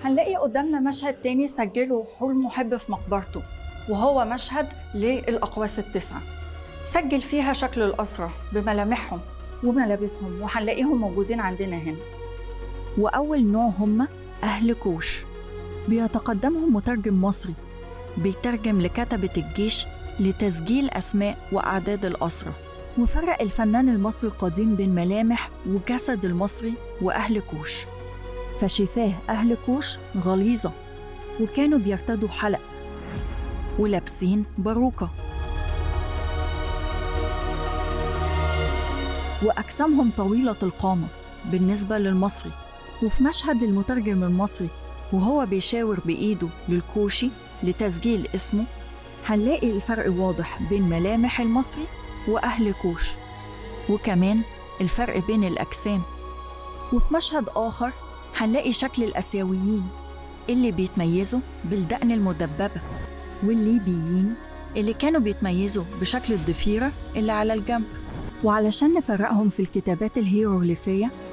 هنلاقي قدامنا مشهد تاني سجله حور محب في مقبرته وهو مشهد للأقواس التسعة سجل فيها شكل الأسرة بملامحهم وملابسهم وهنلاقيهم موجودين عندنا هنا وأول نوع هم أهل كوش بيتقدمهم مترجم مصري بيترجم لكتبة الجيش لتسجيل أسماء وأعداد الأسرة وفرق الفنان المصري القديم بين ملامح وجسد المصري وأهل كوش فشفاه أهل كوش غليظة وكانوا بيرتدوا حلق ولابسين باروكة وأجسامهم طويلة القامة بالنسبة للمصري وفي مشهد المترجم المصري وهو بيشاور بإيده للكوشي لتسجيل اسمه هنلاقي الفرق واضح بين ملامح المصري وأهل كوش وكمان الفرق بين الأجسام وفي مشهد آخر هنلاقي شكل الآسيويين اللي بيتميزوا بالدقن المدببة والليبيين اللي كانوا بيتميزوا بشكل الضفيرة اللي على الجنب وعلشان نفرقهم في الكتابات الهيروغليفية